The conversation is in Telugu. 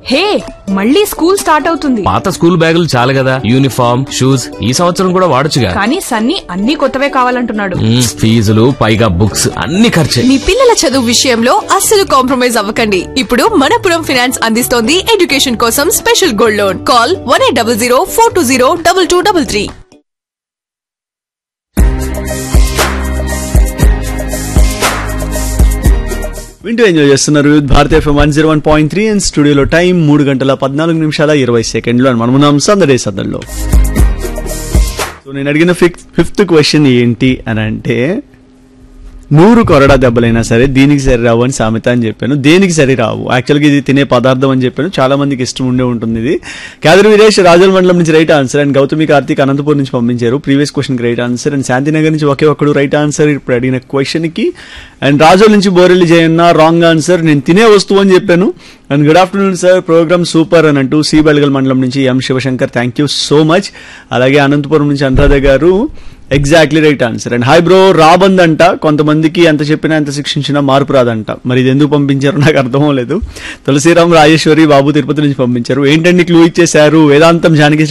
హే మళ్ళీ స్కూల్ స్టార్ట్ అవుతుంది పాత స్కూల్ బ్యాగులు చాలు కదా యూనిఫామ్ షూస్ ఈ సంవత్సరం కూడా వాడొచ్చుగా కానీ సన్నీ అన్ని కొత్తవే కావాలంటున్నాడు మ్మ్, ఫీజులు పైగా బుక్స్ అన్ని ఖర్చే మీ పిల్లల చదువు విషయంలో అస్సలు కాంప్రమైజ్ అవ్వకండి ఇప్పుడు మనపురం ఫైనాన్స్ అందిస్తోంది ఎడ్యుకేషన్ కోసం special gold loan call one eight double zero four two zero double two double three వింటూ ఎంజాయ్ చేస్తున్నారు Bharat FM one zero one point three and స్టూడియోలో టైం మూడు గంటల పద్నాలుగు నిమిషాల ఇరవై సెకండ్లు అని మనమున్నాం సందడే సదల్లో సో నేను అడిగిన ఫిఫ్త్ ఫిఫ్త్ క్వశ్చన్ ఏంటి అని అంటే నూరు కొరడా దెబ్బలైనా సరే దీనికి సరి రావు అని సామెత అని చెప్పాను దేనికి సరి రావు యాక్చువల్గా ఇది తినే పదార్థం అని చెప్పాను చాలా మందికి ఇష్టం ఉండే ఉంటుంది ఇది కాదరి వీరేష్ రాజుల మండలం నుంచి right answer and Gautami Karthik Anantapur నుంచి పంపించారు previous question right answer and Shantinagar నుంచి ఒకే ఒక్కడు రైట్ ఆన్సర్ ఇప్పుడు అడిగిన క్వశ్చన్ కి అండ్ రాజుల నుంచి బోరెల్లి జయన్న రాంగ్ ఆన్సర్ నేను తినే వస్తువు అని చెప్పాను and good afternoon sir program super అని అంటూ సి బెళగల్ మండలం నుంచి M Shivashankar thank you so much అలాగే అనంతపురం నుంచి అనురాధ గారు exactly right answer and hi bro రాబంద్ అంట కొంతమందికి ఎంత చెప్పినా ఎంత శిక్షించినా మార్పు రాదంట మరి ఇది ఎందుకు పంపించారో నాకు అర్థం లేదు తులసిరామ్ రాజేశ్వరి బాబు తిరుపతి నుంచి పంపించారు ఏంటండి క్లూ ఇచ్చేశారు వేదాంతం జానకి